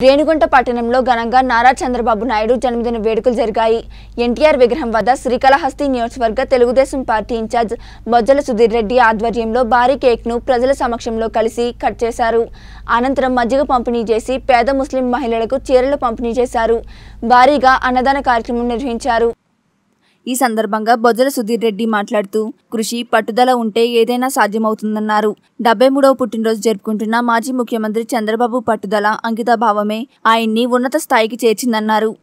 రేణిగుంట పట్టణంలో ఘనంగా నారా చంద్రబాబు నాయుడు జన్మదిన వేడుకలు జరిగాయి ఎన్టీఆర్ విగ్రహం వద్ద శ్రీకాళహస్తి నియోజకవర్గ తెలుగుదేశం పార్టీ ఇన్ఛార్జ్ బొజ్జల సుధీర్ రెడ్డి ఆధ్వర్యంలో భారీ కేక్ను ప్రజల సమక్షంలో కలిసి కట్ చేశారు అనంతరం మజ్జిగ పంపిణీ చేసి పేద ముస్లిం మహిళలకు చీరలు పంపిణీ చేశారు భారీగా అన్నదాన కార్యక్రమం నిర్వహించారు ఈ సందర్భంగా బొజ్జల సుధీర్ రెడ్డి మాట్లాడుతూ కృషి పట్టుదల ఉంటే ఏదైనా సాధ్యమవుతుందన్నారు డెబ్బై మూడవ పుట్టినరోజు జరుపుకుంటున్న మాజీ ముఖ్యమంత్రి చంద్రబాబు పట్టుదల అంకితాభావమే ఆయన్ని ఉన్నత స్థాయికి చేర్చిందన్నారు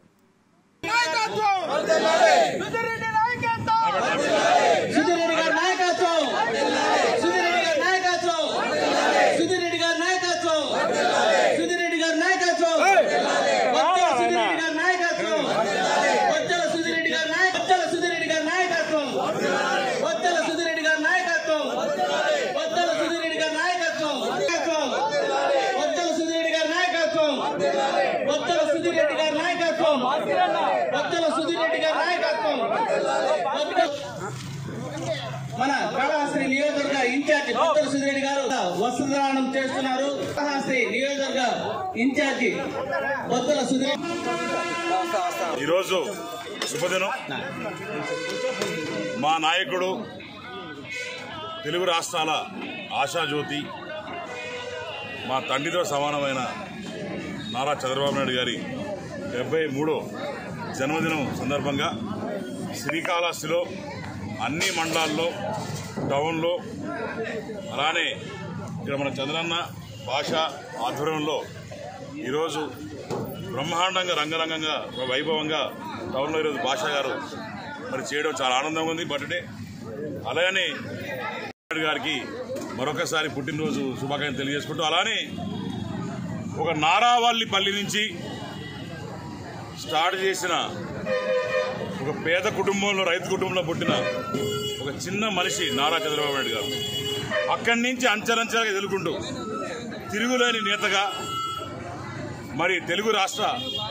సుధీరెడ్డి గారి నాయకత్వం సుధీరెడ్డి గారి నాయకత్వం సుధీరెడ్డి గారి నాయకత్వం సుధీరెడ్డి గారి నాయకత్వం వచ్చల సుధీరెడ్డి గారి నాయకత్వం వచ్చల సుధీరెడ్డి గారి నాయకత్వం వచ్చల సుధీరెడ్డి గారి నాయకత్వం వచ్చల సుధీరెడ్డి గారి నాయకత్వం వచ్చల సుధీరెడ్డి గారి నాయకత్వం వచ్చల సుధీరెడ్డి గారి నాయకత్వం వచ్చల సుధీరెడ్డి గారి నాయకత్వం మన కాళహస్తి నియోజకవర్గ ఇన్ఛార్జి పుత్తల సుధిరెడ్డి గారు వస్త్రదానం చేస్తున్నారు కాళహస్తి నియోజకవర్గ ఇన్ఛార్జి బొత్తల సుధిరెడ్డి ఈరోజు శుభదినం మా నాయకుడు తెలుగు రాష్ట్రాల ఆశాజ్యోతి మా తండ్రితో సమానమైన నారా చంద్రబాబు నాయుడు గారి డెబ్బై మూడో జన్మదినం సందర్భంగా శ్రీకాళహస్తిలో అన్ని మండలాల్లో టౌన్లో అలానే ఇక్కడ మన చంద్రన్న భాష ఆధ్వర్యంలో ఈరోజు బ్రహ్మాండంగా రంగరంగంగా వైభవంగా టౌన్లో ఈరోజు భాష గారు మరి చేయడం చాలా ఆనందంగా ఉంది బర్త్డే అలాగనే నాయుడు గారికి మరొకసారి పుట్టినరోజు శుభాకాంక్షలు తెలియజేసుకుంటూ అలానే ఒక నారావల్లి పల్లి నుంచి స్టార్ట్ చేసిన ఒక పేద కుటుంబంలో రైతు కుటుంబంలో పుట్టిన ఒక చిన్న మనిషి నారా చంద్రబాబు నాయుడు గారు అక్కడి నుంచి అంచెలంచెలుగా ఎదుర్కొంటూ తిరుగులేని నేతగా మరి తెలుగు రాష్ట్ర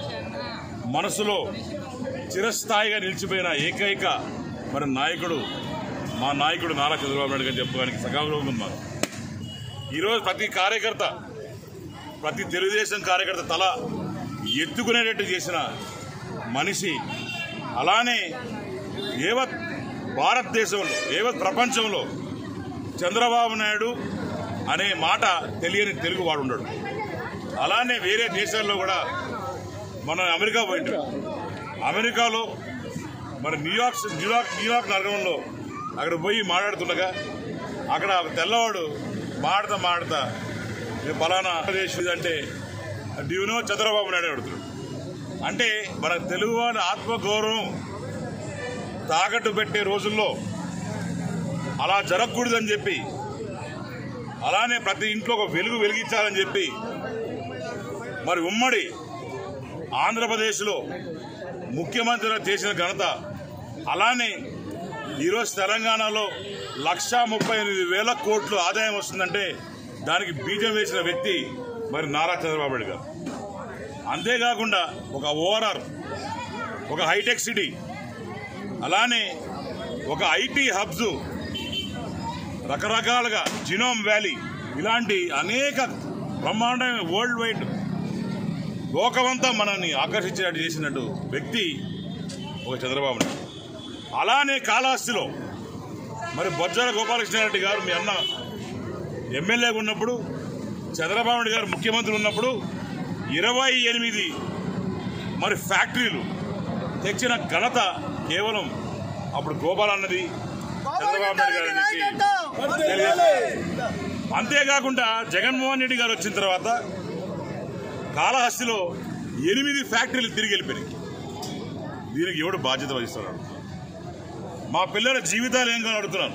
మనసులో చిరస్థాయిగా నిలిచిపోయిన ఏకైక మరి నాయకుడు మా నాయకుడు నారా చంద్రబాబు నాయుడు గారు చెప్పుకోవడానికి సగౌరవం ఉంది మాకు ఈరోజు ప్రతి కార్యకర్త ప్రతి తెలుగుదేశం కార్యకర్త తల ఎత్తుకునేటట్టు చేసిన మనిషి అలానే ఏవత్ భారతదేశంలో ఏవత్ ప్రపంచంలో చంద్రబాబు నాయుడు అనే మాట తెలియని తెలుగు వాడు ఉండడు అలానే వేరే దేశాల్లో కూడా మన అమెరికా పోయింటాడు అమెరికాలో మరి న్యూయార్క్ న్యూయార్క్ న్యూయార్క్ నగరంలో అక్కడ పోయి మాట్లాడుతుండగా అక్కడ ఒక తెల్లవాడు మాడతా మాడతా "ఇది ఫలానా దేశ్ ఇది అంటే డ్యూనో చంద్రబాబు నాయుడు అడుగుతున్నాడు అంటే మన తెలుగువాడి ఆత్మగౌరవం తాకట్టు పెట్టే రోజుల్లో అలా జరగకూడదని చెప్పి అలానే ప్రతి ఇంట్లో ఒక వెలుగు వెలిగించాలని చెప్పి మరి ఉమ్మడి ఆంధ్రప్రదేశ్లో ముఖ్యమంత్రిగా చేసిన ఘనత అలానే ఈరోజు తెలంగాణలో లక్షా ముప్పై ఎనిమిది వేల కోట్లు ఆదాయం వస్తుందంటే దానికి బీజం వేసిన వ్యక్తి మరి నారా చంద్రబాబు నాయుడు గారు అంతేకాకుండా ఒక ఓఆర్ఆర్ ఒక హైటెక్ సిటీ అలానే ఒక ఐటీ హబ్స్ రకరకాలుగా జినోమ్ వ్యాలీ ఇలాంటి అనేక బ్రహ్మాండమైన వరల్డ్ వైడ్ లోకమంతా మనల్ని ఆకర్షించేటట్టు చేసినట్టు వ్యక్తి ఒక చంద్రబాబు నాయుడు అలానే కాళహస్తిలో మరి బొజ్జల గోపాలకృష్ణారెడ్డి గారు మీ అన్న ఎమ్మెల్యేగా ఉన్నప్పుడు చంద్రబాబు నాయుడు గారు ముఖ్యమంత్రి ఉన్నప్పుడు ఇరవై ఎనిమిది మరి ఫ్యాక్టరీలు తెచ్చిన ఘనత కేవలం అప్పుడు గోపాల్ అన్నది చంద్రబాబు నాయుడు గారు అని చెప్పి తెలియజేస్తున్నారు. అంతేకాకుండా జగన్మోహన్ రెడ్డి గారు వచ్చిన తర్వాత కాళహస్తిలో ఎనిమిది ఫ్యాక్టరీలు తిరిగి వెళ్ళిపోయినాయి దీనికి ఎవడు బాధ్యత వహిస్తున్నాడు మా పిల్లల జీవితాలు ఏం కాని అడుగుతున్నాను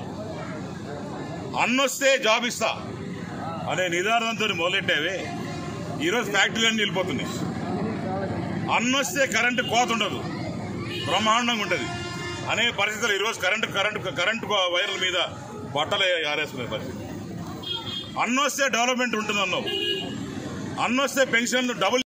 అన్నొస్తే జాబ్ ఇస్తా అనే నిదానంతో మొదలెట్టావే ఈరోజు ఫ్యాక్టరీలన్నీ వెళ్ళిపోతున్నాయి అన్నొస్తే కరెంటు కోత ఉండదు బ్రహ్మాండంగా ఉంటుంది అనే పరిస్థితులు ఈరోజు కరెంటు కరెంటు కరెంటు వైర్ల మీద బట్టలు ఆరేసుకునే పరిస్థితి అన్నొస్తే డెవలప్మెంట్ ఉంటుంది అన్నావు అన్నొస్తే పెన్షన్లు డబుల్